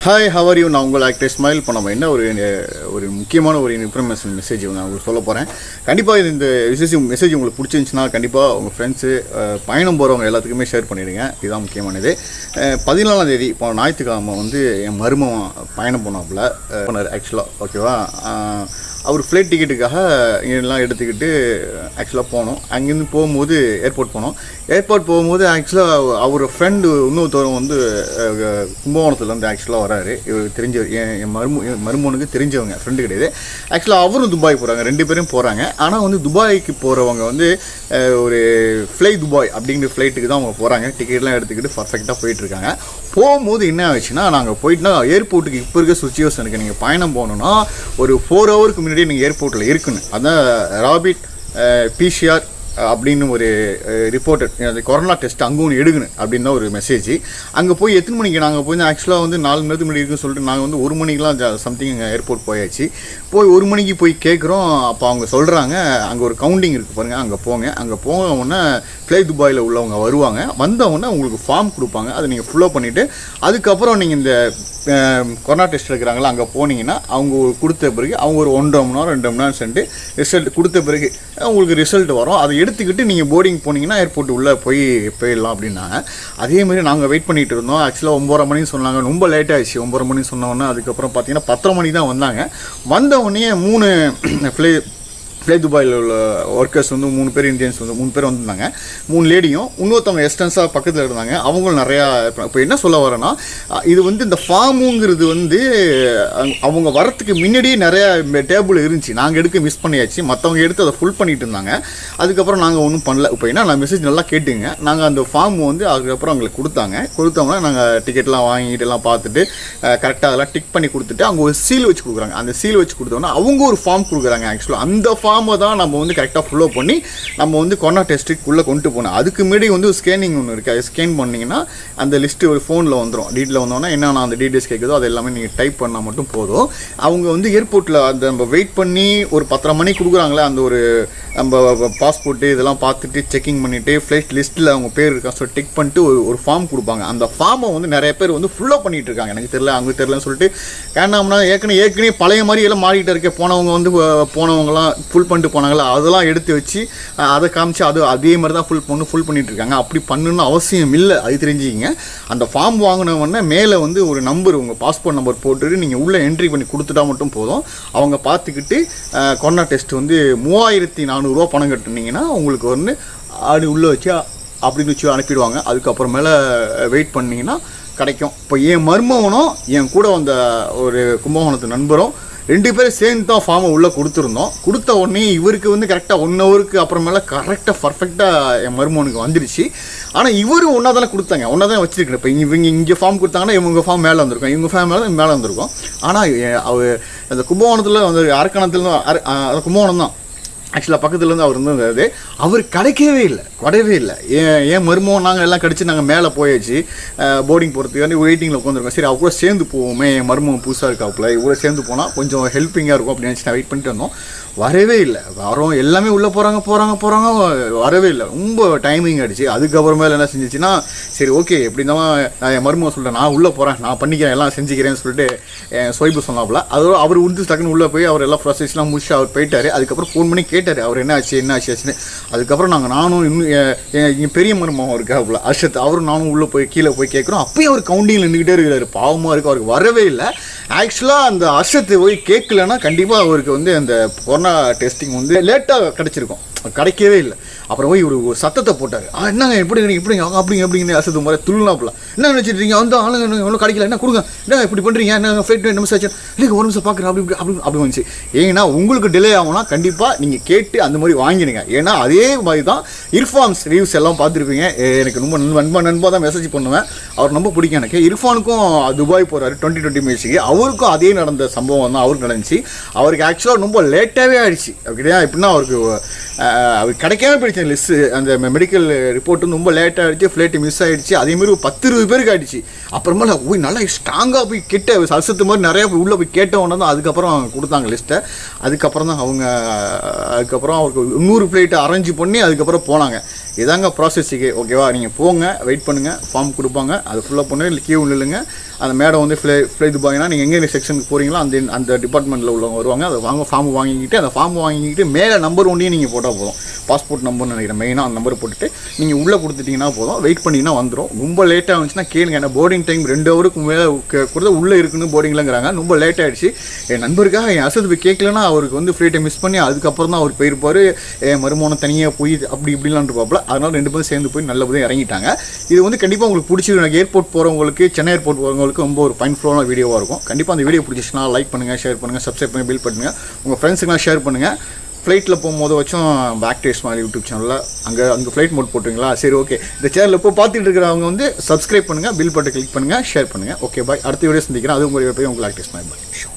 hi how are you நான் உங்கள் actor smile இப்போ நம்ம என்ன ஒரு அஹ், ஒரு முக்கியமான ஒரு இன்ஃபர்மேஷன் மெசேஜ் நான் உங்களுக்கு சொல்ல போகிறேன் கண்டிப்பாக இது இந்த மெசேஜ் மெசேஜ் உங்களுக்கு பிடிச்சிருந்துச்சுன்னா கண்டிப்பாக உங்கள் ஃப்ரெண்ட்ஸு பயணம் போகிறவங்க எல்லாத்துக்குமே ஷேர் பண்ணிடுங்க இதுதான் முக்கியமானது அஹ், பதினாலாம் தேதி இப்போ ஞாயிற்றுக்கிழமை வந்து என் மருமகன் பயணம் போனாப்புல போனார் ஆக்சுவலாக ஓகேவா அஹ், அவர் ஃப்ளைட் டிக்கெட்டுக்காக எல்லாம் எடுத்துக்கிட்டு ஆக்சுவலாக போனோம் அங்கேருந்து போகும்போது ஏர்போர்ட் போனோம் ஏர்போர்ட் போகும்போது ஆக்சுவலாக அவர் ஃப்ரெண்டு இன்னொருத்தவரும் வந்து அஹ், கும்பகோணத்துலேருந்து ஆக்சுவலாக வராரு இவர் தெரிஞ்ச என் என் மரும என் மருமனுக்கு தெரிஞ்சவங்க ஃப்ரெண்டு கிடையாது ஆக்சுவலாக அவரும் துபாய் போகிறாங்க ரெண்டு பேரும் போகிறாங்க ஆனால் வந்து துபாய்க்கு போகிறவங்க வந்து அஹ், ஒரு ஃப்ளை துபாய் அப்படிங்கிற ஃப்ளைட்டுக்கு தான் அவங்க போகிறாங்க டிக்கெட்லாம் எடுத்துக்கிட்டு பர்ஃபெக்டாக போயிட்டுருக்காங்க போகும்போது என்ன ஆச்சுன்னா நாங்கள் போயிட்டுனா ஏர்போர்ட்டுக்கு இப்போ இருக்க சுச்சுவேஷனுக்கு நீங்கள் பயணம் போகணுன்னா ஒரு ஃபோர் ஹவருக்கு முன்னாடி நீங்கள் ஏர்போர்ட்டில் இருக்கணும் அதான் ராபிட் பிசிஆர் அப்படின்னு ஒரு ரிப்போர்ட்டட் அந்த கொரோனா டெஸ்ட் அங்கே ஒன்று எடுக்கணும் அப்படின்னு தான் ஒரு மெசேஜ் அங்கே போய் எத்தனை மணிக்கு நாங்கள் போய் ஆக்சுவலாக வந்து நாலு மணி நேரத்துக்கு முன்னாடி இருக்குன்னு சொல்லிட்டு நாங்கள் வந்து ஒரு மணிக்கெலாம் சம்திங் ஏர்போர்ட் போயாச்சு போய் ஒரு மணிக்கு போய் கேட்குறோம் அப்போ அவங்க சொல்கிறாங்க அங்கே ஒரு கவுண்டிங் இருக்குது பாருங்கள் அங்கே போங்க அங்கே போன உடனே ஃப்ளை துபாயில் உள்ளவங்க வருவாங்க வந்த உடனே உங்களுக்கு ஃபார்ம் கொடுப்பாங்க அதை நீங்கள் ஃபுல்லோ பண்ணிவிட்டு அதுக்கப்புறம் நீங்கள் இந்த அஹ், கொரோனா டெஸ்ட் எடுக்கிறாங்களா அங்கே போனீங்கன்னா அவங்க ஒரு கொடுத்த பிறகு அவங்க ஒரு ஒன்றரை மணி நேரம் ரெண்டு மணி நேரம் சென்று ரிசல்ட் கொடுத்த பிறகு உங்களுக்கு ரிசல்ட் வரும் அதை எடுத்துக்கிட்டு நீங்கள் போர்டிங் போனீங்கன்னா ஏர்போர்ட் உள்ளே போய் போயிடலாம் அப்படின்னாங்க அதே மாதிரி நாங்கள் வெயிட் பண்ணிட்டு இருந்தோம் ஆக்சுவலாக ஒம்பரை மணின்னு சொன்னாங்க ரொம்ப லேட் ஆயிடுச்சு ஒம்பரை மணி சொன்னோன்னே அதுக்கப்புறம் பார்த்தீங்கன்னா பத்தரை மணி தான் வந்தாங்க வந்த உடனே மூணு ஃப்ளை ஃப்ளை துபாயில் உள்ள ஒர்க்கர்ஸ் வந்து மூணு பேர் இந்தியன்ஸ் வந்து மூணு பேர் வந்திருந்தாங்க மூணு லேடியும் இன்னொருத்தவங்க எஸ்டன்ஸாக பக்கத்தில் இருந்தாங்க அவங்களும் நிறையா இப்போ என்ன சொல்ல வரேன்னா அஹ், இது வந்து இந்த ஃபார்முங்கிறது வந்து அஹ், அவங்க வரத்துக்கு முன்னாடியே நிறையா டேபிள் இருந்துச்சு நாங்கள் எடுக்க மிஸ் பண்ணியாச்சு மற்றவங்க எடுத்து அதை ஃபுல் பண்ணிட்டு இருந்தாங்க அதுக்கப்புறம் நாங்கள் ஒன்றும் பண்ணல இப்போ என்ன நான் மெசேஜ் நல்லா கேட்டுங்க நாங்கள் அந்த ஃபார்ம் வந்து அதுக்கப்புறம் எங்களுக்கு கொடுத்தாங்க கொடுத்தோம்னா நாங்கள் டிக்கெட்லாம் வாங்கிட்டு எல்லாம் பார்த்துட்டு கரெக்டாக அதெல்லாம் டிக் பண்ணி கொடுத்துட்டு அவங்க ஒரு சீல் வச்சு கொடுக்குறாங்க அந்த சீல் வச்சு கொடுத்தோன்னா அவங்க ஒரு ஃபார்ம் கொடுக்குறாங்க ஆக்சுவலாக அந்த ஃபார்மை தான் நம்ம வந்து கரெக்டாக ஃபாலோ பண்ணி நம்ம வந்து கொரோனா டெஸ்ட்டுக்குள்ளே கொண்டு போகணும் அதுக்கு முன்னாடி வந்து ஸ்கேனிங் ஒன்று இருக்குது அது ஸ்கேன் பண்ணிங்கன்னா அந்த லிஸ்ட்டு ஒரு ஃபோனில் வந்துடும் டீட்டில் வந்தோன்னா என்னென்ன அந்த டீட்டெயில்ஸ் கேட்குதோ அது எல்லாமே நீங்கள் டைப் பண்ணால் மட்டும் போதும் அவங்க வந்து ஏர்போர்ட்டில் அந்த நம்ம வெயிட் பண்ணி ஒரு பத்தரை மணிக்கு கொடுக்குறாங்களே அந்த ஒரு நம்ம பாஸ்போர்ட்டு இதெல்லாம் பார்த்துட்டு செக்கிங் பண்ணிவிட்டு ஃப்ளைட் லிஸ்ட்டில் அவங்க பேர் இருக்கா சொல்லி டிக் பண்ணிட்டு ஒரு ஒரு ஃபார்ம் கொடுப்பாங்க அந்த ஃபார்மை வந்து நிறைய பேர் வந்து ஃபுல்லாக பண்ணிட்டு இருக்காங்க எனக்கு தெரியல அவங்க தெரியலன்னு சொல்லிட்டு ஏன்னாம்னா ஏற்கனவே ஏற்கனவே பழைய மாதிரி எல்லாம் மாறிட்டு இருக்கே போனவங்க வந்து அஹ், போனவங்கலாம் ஃபுல் பண்ணிட்டு போனாங்களா அதெல்லாம் எடுத்து வச்சு அஹ், அதை காமிச்சு அது அதே மாதிரி தான் ஃபுல் பண்ணு ஃபுல் பண்ணிட்டு இருக்காங்க அப்படி பண்ணணும்னு அவசியம் இல்லை அது தெரிஞ்சுக்கிங்க அந்த ஃபார்ம் வாங்கினவொடனே மேலே வந்து ஒரு நம்பர் உங்கள் பாஸ்போர்ட் நம்பர் போட்டுட்டு நீங்கள் உள்ளே என்ட்ரி பண்ணி கொடுத்துட்டா மட்டும் போதும் அவங்க பார்த்துக்கிட்டு அஹ், கொரோனா டெஸ்ட் வந்து மூவாயிரத்தி நானூறுரூவா பணம் கட்டுனீங்கன்னா உங்களுக்கு வந்து ஆடு உள்ளே வச்சு அப்படின்னு வச்சு அனுப்பிடுவாங்க அதுக்கப்புறமேல வெயிட் பண்ணீங்கன்னா கிடைக்கும் இப்போ என் மருமகனும் என் கூட வந்த ஒரு கும்பகோணத்து நண்பரும் ரெண்டு பேரும் சேர்ந்து தான் ஃபார்மை உள்ளே கொடுத்துருந்தோம் கொடுத்த உடனே இவருக்கு வந்து கரெக்டாக ஒன் ஹவருக்கு அப்புறமேல கரெக்டாக பர்ஃபெக்டாக என் மருமகனுக்கு வந்துருச்சு ஆனால் இவரும் ஒன்றா தானே கொடுத்தாங்க ஒன்றா தான் வச்சிருக்கேன் இப்போ இவங்க இங்கே ஃபார்ம் கொடுத்தாங்கன்னா இவங்க ஃபார்ம் மேலே வந்திருக்கும் இவங்க ஃபார்ம் மேலே மேலே வந்திருக்கும் ஆனால் அவர் அந்த கும்பகோணத்தில் வந்து அரக்கணத்தில் அர அஹ் கும்பகோணம் தான் ஆக்சுவலாக பக்கத்துல இருந்து அவர் இருந்தது அவர் கிடைக்கவே இல்லை கிடையவே இல்லை ஏன் ஏன் மருமகம் நாங்கள் எல்லாம் கடிச்சு நாங்கள் மேலே போயாச்சு போர்டிங் போகிறதுக்காண்டி வெயிட்டிங்கில் உட்காந்துருக்கோம் சரி அவ கூட சேர்ந்து போவோமே என் மருமகம் புதுசாக இருக்காப்புல இவ்வளோ சேர்ந்து போனால் கொஞ்சம் ஹெல்ப்பிங்காக இருக்கும் அப்படின்னு நினச்சி நான் வெயிட் பண்ணிட்டு வந்தோம் வரவே இல்லை வரோம் எல்லாமே உள்ளே போகிறாங்க போகிறாங்க போகிறாங்க வரவே இல்லை ரொம்ப டைமிங் ஆயிடுச்சு அதுக்கப்புறமேல என்ன செஞ்சுச்சுன்னா சரி ஓகே எப்படி இருந்தாலும் நான் என் மருமகம் சொல்லிட்டேன் நான் உள்ளே போகிறேன் நான் பண்ணிக்கிறேன் எல்லாம் செஞ்சுக்கிறேன்னு சொல்லிட்டு என் சொய்பு சொன்னாப்புல அதோட அவர் உந்து டக்குன்னு உள்ளே போய் அவர் எல்லாம் ப்ராசஸ்லாம் முடிச்சு அவர் போயிட்டாரு அதுக்கப்புறம் ஃபோன் பண்ணி கேட்டார் அவர் என்ன ஆச்சு என்ன ஆச்சு ஆச்சுன்னு அதுக்கப்புறம் நாங்கள் நானும் இன்னும் என் என் இங்க பெரிய மருமகம் இருக்காப்புல அர்ஷத் அவரும் நானும் உள்ளே போய் கீழே போய் கேட்குறோம் அப்பயும் அவர் கவுண்டிங்கில் நின்றுக்கிட்டே இருக்கிறாரு பாவமாக இருக்கு அவருக்கு வரவே இல்லை ஆக்சுவலாக அந்த அர்ஷத்து போய் கேட்கலன்னா கண்டிப்பாக அவருக்கு வந்து அந்த கொரோனா டெஸ்டிங் வந்து லேட்டாக கிடச்சிருக்கும் கிடைக்கவே இல்லை அப்புறம் போய் ஒரு ஒரு சத்தத்தை போட்டார் ஆ என்னங்க எப்படி நீங்க இப்படிங்க அவங்க அப்படிங்க எப்படிங்க அசத்து முறை துள்ளாப்புல என்ன நினச்சிட்டு இருக்கீங்க வந்து ஆளுங்க இன்னும் எவ்வளோ கிடைக்கல என்ன கொடுங்க என்ன இப்படி பண்ணுறீங்க என்ன ஃப்ளைட் ரெண்டு நிமிஷம் ஆச்சு இல்லைங்க ஒரு நிமிஷம் பார்க்குறேன் அப்படி இப்படி அப்படி அப்படி வந்துச்சு ஏன்னா உங்களுக்கு டிலே ஆகும்னா கண்டிப்பாக நீங்கள் கேட்டு அந்த மாதிரி வாங்கிடுங்க ஏன்னா அதே மாதிரி தான் இர்ஃபான்ஸ் ரிவ்யூஸ் எல்லாம் பார்த்துருப்பீங்க எனக்கு ரொம்ப நண்ப நண்பா நண்பா தான் மெசேஜ் பண்ணுவேன் அவர் ரொம்ப பிடிக்கும் எனக்கு இர்ஃபானுக்கும் துபாய் போகிறாரு டுவெண்ட்டி டுவெண்ட்டி மேட்ச்சுக்கு அவருக்கும் அதே நடந்த சம்பவம் தான் அவருக்கு நடந்துச்சு அவருக்கு ஆக்சுவலாக ரொம்ப லேட்டாகவே ஆயிடுச்சு அப்படியா எப்படின்னா அவருக்கு அஹ், அவர் கிடைக்காம போயிடுச்சு லிஸ்ட்டு அந்த மெடிக்கல் ரிப்போர்ட் வந்து ரொம்ப லேட் ஆகிடுச்சு ஃப்ளைட் மிஸ் ஆகிடுச்சு அதேமாரி ஒரு பத்து இருபது பேருக்கு ஆயிடுச்சு அப்புறமேல போய் நல்லா ஸ்ட்ராங்காக போய் கிட்ட சரசத்து மாதிரி நிறையா போய் உள்ளே போய் கேட்ட உடனே தான் அதுக்கப்புறம் கொடுத்தாங்க லிஸ்ட்டை அதுக்கப்புறம் தான் அவங்க அதுக்கப்புறம் அவருக்கு இன்னொரு ஃப்ளைட்டை அரேஞ்ச் பண்ணி அதுக்கப்புறம் போனாங்க இதாங்க ப்ராசஸிக்கு ஓகேவா நீங்கள் போங்க வெயிட் பண்ணுங்கள் ஃபார்ம் கொடுப்பாங்க அது ஃபுல்லாக பண்ணி கியூ நில்லுங்க அந்த மேடம் வந்து ஃப்ளை ஃப்ளை துபாய்னா நீங்கள் எங்கே செக்ஷனுக்கு போகிறீங்களோ அந்த அந்த டிபார்ட்மெண்ட்டில் உள்ளவங்க வருவாங்க அதை வாங்க ஃபார்ம் வாங்கிக்கிட்டு அந்த ஃபார்ம் வாங்கிக்கிட்டு மேலே நம்பர் ஒன்றையும் நீங்கள் போட்டால் போதும் பாஸ்போர்ட் நம்பர்னு நினைக்கிறேன் மெயினாக அந்த நம்பர் போட்டுட்டு நீங்கள் உள்ளே கொடுத்துட்டீங்கன்னா போதும் வெயிட் பண்ணிங்கன்னா வந்துடும் ரொம்ப லேட்டாக வந்துச்சுன்னா கேளுங்க ஏன்னா போர்டிங் டைம் ரெண்டு ஹவருக்கு மேலே கூட உள்ளே இருக்குன்னு போர்டிங்லங்கிறாங்க ரொம்ப லேட் ஆயிடுச்சு என் நண்பருக்காக என் அசது போய் கேட்கலன்னா அவருக்கு வந்து ஃப்ளைட்டை மிஸ் பண்ணி அதுக்கப்புறம் தான் அவர் போயிருப்பார் என் மருமகனை தனியாக போய் அப்படி இப்படிலாம் இருப்பாப்புல அதனால ரெண்டு பேரும் சேர்ந்து போய் நல்லபடியாக இறங்கிட்டாங்க இது வந்து கண்டிப்பாக உங்களுக்கு பிடிச்சிருக்கு எனக்கு ஏர்போர்ட் போகிறவங்களுக்கு சென்னை ஏர்போர்ட் போகிறவங்களுக்கு ரொம்ப ஒரு பயன்ஃபுல்லான வீடியோவாக இருக்கும் கண்டிப்பாக அந்த வீடியோ பிடிச்சிச்சுன்னா லைக் பண்ணுங்கள் ஷேர் பண்ணுங்கள் சப்ஸ்கிரைப் பண்ணி பில் பண்ணுங்கள் உங்கள் ஃப்ரெண்ட்ஸுக்கெலாம் ஷேர் பண்ணுங்கள் ஃப்ளைட்டில் போகும்போது வச்சும் பேக் டேஸ்ட் மாதிரி யூடியூப் சேனலில் அங்கே அங்கே ஃப்ளைட் மோட் போட்டுங்களா சரி ஓகே இந்த சேனலில் இப்போ பார்த்துட்டு இருக்கிறவங்க வந்து சப்ஸ்கிரைப் பண்ணுங்கள் பில் பட்டை கிளிக் பண்ணுங்கள் ஷேர் பண்ணுங்கள் ஓகே பாய் அடுத்த வீடியோ சந்திக்கிறேன் அது உங்கள் போய் உங்களுக்கு டேஸ்ட் மாதிரி பாய்